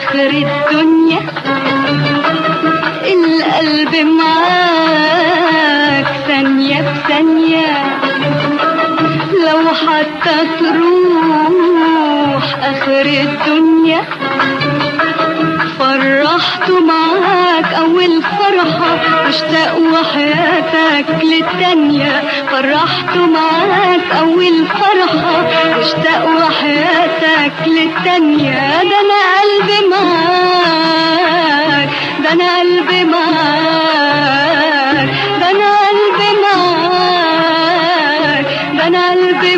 آخر الدنيا القلب معاك ثانية بثانية لو حتى تروح آخر الدنيا فرحت معاك أول فرحة مشتاق وحياتك للتانية فرحت معاك أول فرحة مشتاق وحياتك للتانية ده أنا قلبي معاك ده أنا قلبي معاك ده أنا قلبي معاك ده أنا قلبي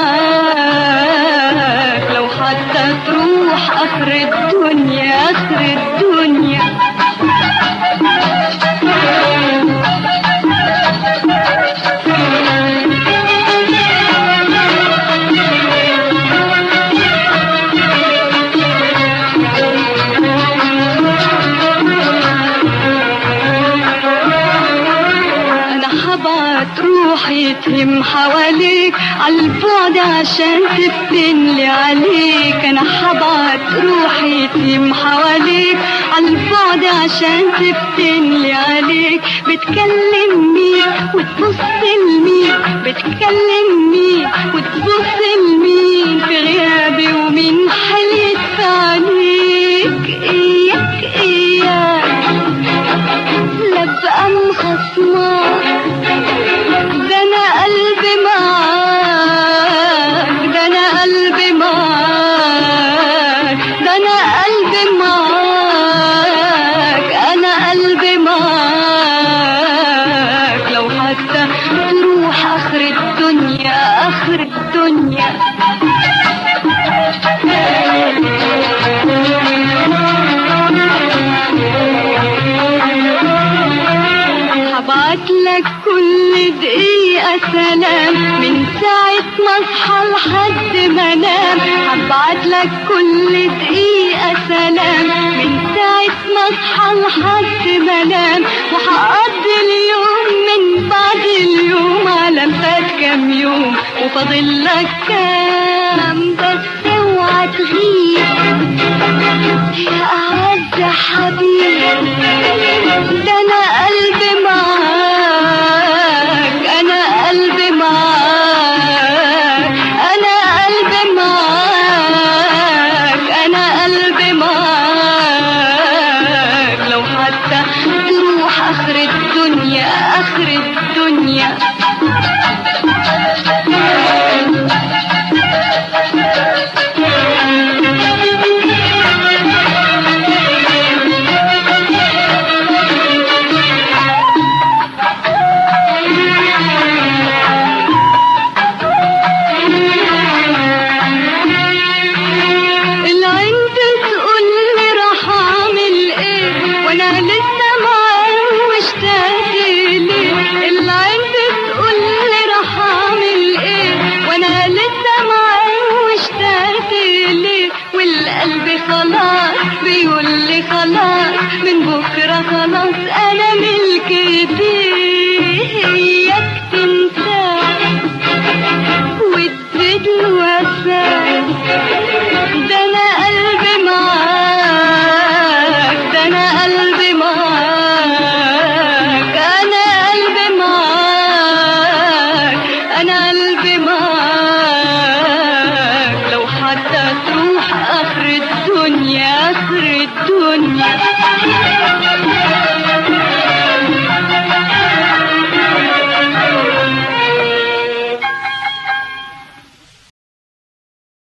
معاك لو حتى تروح آخر الدنيا آخر الدنيا انا حبعت روحي تهم حواليك عالبعد عشان تفتن لي عليك انا حبعت روحي تهم حواليك عالبعد عشان تفتن لي عليك بتكلم مين وتبص لمين بتكلم مين وتبص لمين في غيابي ومين حليت في عليك اياك اياك لا بقى مخصمك ده انا قلبي معاك ده انا قلبي معاك ده انا قلبي معاك انا قلبي معاك لو حتى تروح اخر الدنيا اخر الدنيا هبعت لك كل دقيقة سلام من ساعة ما اصحى لحد ما انام هبعت لك كل دقيقة سلام من ساعة ما اصحى لحد ما انام وهقضي اليوم من بعد اليوم على فات كام يوم وفاضل لك كام بس اوعى تغيب يا أعز حبيب ده أنا قلبي معاك أنا قلبي معاك أنا قلبي معاك أنا قلبي معاك لو حتى تروح آخر الدنيا آخر الدنيا العين بتقول لي راح اعمل ايه وانا لسه معاه مشتاق ليه العين بتقول لي راح اعمل ايه وانا لسه معاه مشتاق ليه والقلب خلاص بيقول لي خلاص من بكره خلاص